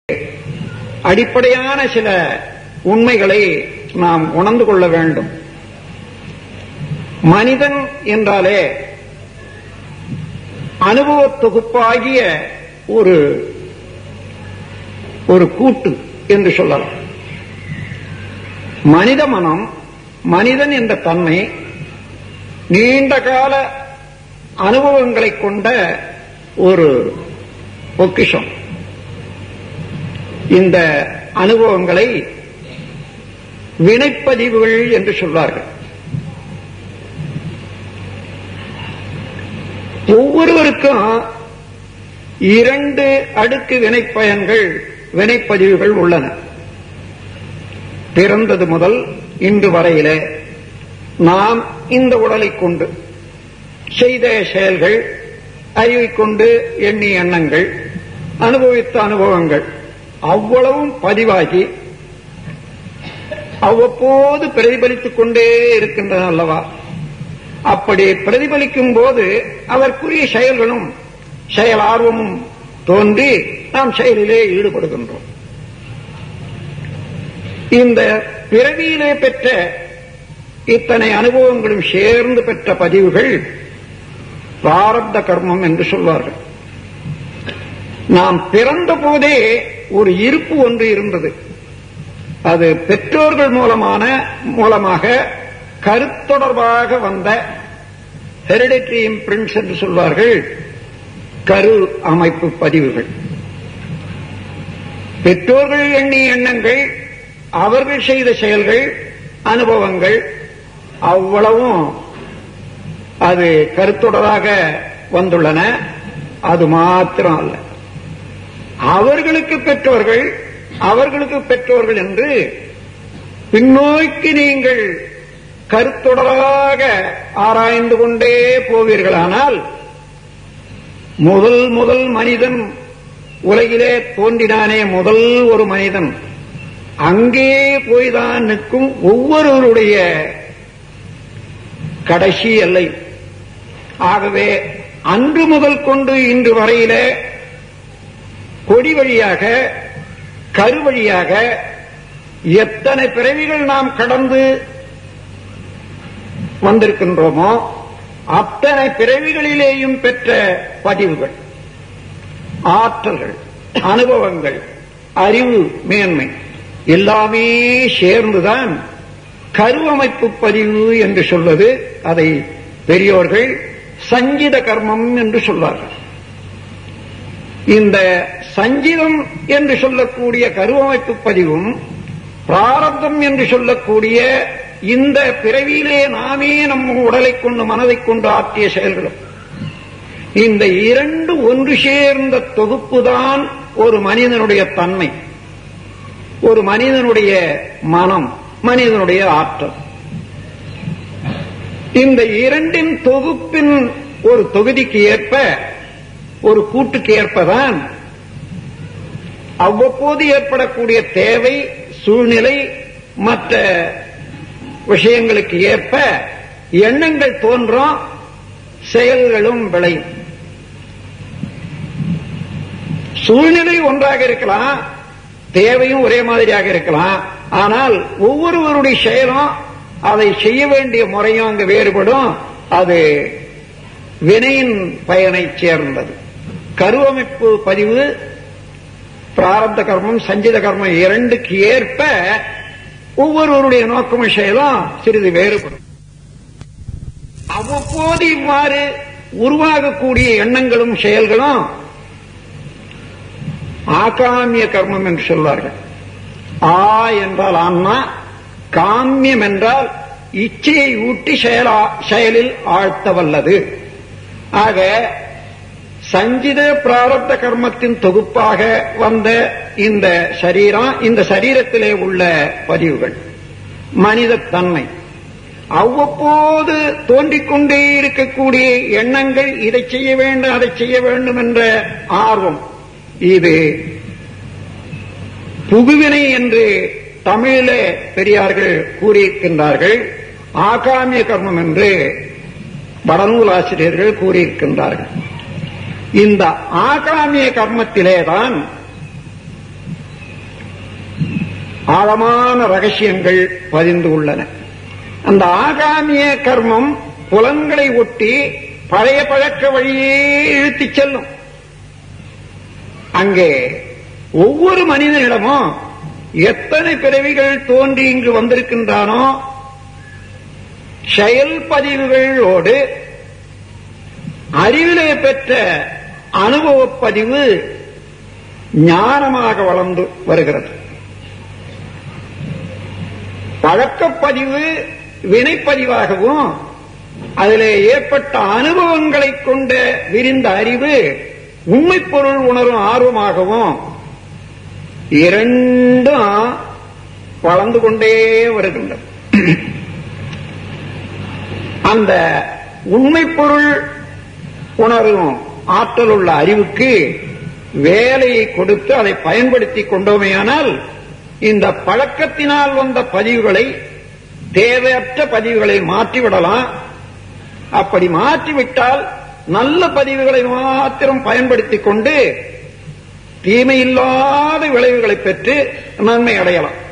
அடிப்படையான சில உண்மைகளை நாம் உணர்ந்து கொள்ள வேண்டும் மனிதன் என்றாலே அனுபவ தொகுப்பாகிய ஒரு ஒரு கூட்டு என்று சொல்லலாம் மனித மனம் மனிதன் என்ற தன்மை நீண்ட கால அனுபவங்களை கொண்ட ஒரு பொக்கிஷம் இந்த அனுபவங்களை வினைப்பதிவுகள் என்று சொல்வார்கள் ஒவ்வொருவருக்கும் இரண்டு அடுக்கு வினைப்பயன்கள் வினைப்பதிவுகள் உள்ளன பிறந்தது முதல் இன்று வரையிலே நாம் இந்த உடலை கொண்டு செய்த செயல்கள் அறிவைக் கொண்டு எண்ணிய எண்ணங்கள் அனுபவித்த அனுபவங்கள் அவ்வளவும் பதிவாகி அவ்வப்போது பிரதிபலித்துக் கொண்டே இருக்கின்றன அல்லவா அப்படி பிரதிபலிக்கும் போது அதற்குரிய செயல்களும் செயல் ஆர்வமும் தோன்றி நாம் செயலிலே ஈடுபடுகின்றோம் இந்த பிறவியிலே பெற்ற இத்தனை அனுபவங்களும் சேர்ந்து பெற்ற பதிவுகள் பிராரப்த கர்மம் என்று சொல்வார்கள் நாம் பிறந்த போதே ஒரு இருப்பு ஒன்று இருந்தது அது பெற்றோர்கள் மூலமான மூலமாக கருத்தொடர்பாக வந்த ஹெரிடிட்டரி இம்பிரின்ஸ் என்று சொல்வார்கள் கரு அமைப்பு பதிவுகள் பெற்றோர்கள் எண்ணிய எண்ணங்கள் அவர்கள் செய்த செயல்கள் அனுபவங்கள் அவ்வளவும் அது கருத்தொடராக வந்துள்ளன அது மாத்திரம் அல்ல அவர்களுக்கு பெற்றோர்கள் அவர்களுக்கு பெற்றோர்கள் என்று பின்னோக்கி நீங்கள் கருத்தொடராக ஆராய்ந்து கொண்டே போவீர்களானால் முதல் முதல் மனிதன் உலகிலே தோன்றினானே முதல் ஒரு மனிதன் அங்கே போய்தான் நிற்கும் ஒவ்வொருவருடைய கடைசி எல்லை ஆகவே அன்று முதல் கொண்டு இன்று வரையில கொடி வழியாக கரு வழியாக எத்தனை பிறவிகள் நாம் கடந்து வந்திருக்கின்றோமோ அத்தனை பிறவிகளிலேயும் பெற்ற பதிவுகள் ஆற்றல்கள் அனுபவங்கள் அறிவு மேன்மை எல்லாமே சேர்ந்துதான் கருவமைப்பு பதிவு என்று சொல்வது அதை பெரியோர்கள் சஞ்சித கர்மம் என்று சொல்வார்கள் இந்த சஞ்சிதம் என்று சொல்லக்கூடிய கருவமைப்பு பதிவும் பிராரப்தம் என்று சொல்லக்கூடிய இந்த பிறவியிலே நாமே நம் உடலை கொண்டு மனதை கொண்டு ஆற்றிய செயல்களும் இந்த இரண்டு ஒன்று சேர்ந்த தொகுப்புதான் ஒரு மனிதனுடைய தன்மை ஒரு மனிதனுடைய மனம் மனிதனுடைய ஆற்றல் இந்த இரண்டின் தொகுப்பின் ஒரு தொகுதிக்கு ஏற்ப ஒரு கூட்டுக்கு ஏற்பதான் அவ்வப்போது ஏற்படக்கூடிய தேவை சூழ்நிலை மற்ற விஷயங்களுக்கு ஏற்ப எண்ணங்கள் தோன்றும் செயல்களும் விளையும் சூழ்நிலை ஒன்றாக இருக்கலாம் தேவையும் ஒரே மாதிரியாக இருக்கலாம் ஆனால் ஒவ்வொருவருடைய செயலும் அதை செய்ய வேண்டிய முறையும் அங்கு வேறுபடும் அது வினையின் பயனை சேர்ந்தது கருவமைப்பு பதிவு பிராரப்த கர்மம் சஞ்சித கர்மம் இரண்டுக்கு ஏற்ப ஒவ்வொருவருடைய நோக்கமும் செயலும் சிறிது வேறுபடும் அவ்வப்போது இவ்வாறு உருவாகக்கூடிய எண்ணங்களும் செயல்களும் ஆகாமிய கர்மம் என்று சொல்வார்கள் ஆ என்றால் ஆன்மா காமியம் என்றால் இச்சையை ஊட்டி செயலா செயலில் ஆழ்த்த வல்லது ஆக சஞ்சித பிராரப்த கர்மத்தின் தொகுப்பாக வந்த இந்த சரீரம் இந்த சரீரத்திலே உள்ள பதிவுகள் மனித தன்மை அவ்வப்போது தோன்றிக் கொண்டே இருக்கக்கூடிய எண்ணங்கள் இதை செய்ய வேண்டும் அதை செய்ய வேண்டும் என்ற ஆர்வம் இது புகுவினை என்று தமிழிலே பெரியார்கள் கூறியிருக்கின்றார்கள் ஆகாமிய கர்மம் என்று வடநூல் ஆசிரியர்கள் கூறியிருக்கின்றார்கள் இந்த ஆகாமிய கர்மத்திலேதான் ஆழமான ரகசியங்கள் பதிந்து உள்ளன அந்த ஆகாமிய கர்மம் புலன்களை ஒட்டி பழைய பழக்க வழியே இழுத்துச் செல்லும் அங்கே ஒவ்வொரு மனிதனிடமும் எத்தனை பிறவிகள் தோன்றி இங்கு வந்திருக்கின்றானோ செயல் பதிவுகளோடு அறிவிலே பெற்ற அனுபவப் பதிவு ஞானமாக வளர்ந்து வருகிறது பழக்கப்பதிவு வினைப்பதிவாகவும் அதிலே ஏற்பட்ட அனுபவங்களை கொண்ட விரிந்த அறிவு உண்மை பொருள் உணரும் ஆர்வமாகவும் இரண்டும் வளர்ந்து கொண்டே வருகின்றது அந்த உண்மை பொருள் உணரும் ஆற்றல் உள்ள அறிவுக்கு வேலையை கொடுத்து அதை பயன்படுத்தி கொண்டோமேயானால் இந்த பழக்கத்தினால் வந்த பதிவுகளை தேவையற்ற பதிவுகளை மாற்றிவிடலாம் அப்படி மாற்றிவிட்டால் நல்ல பதிவுகளை மாத்திரம் பயன்படுத்திக் கொண்டு தீமையில்லாத விளைவுகளை பெற்று நன்மை அடையலாம்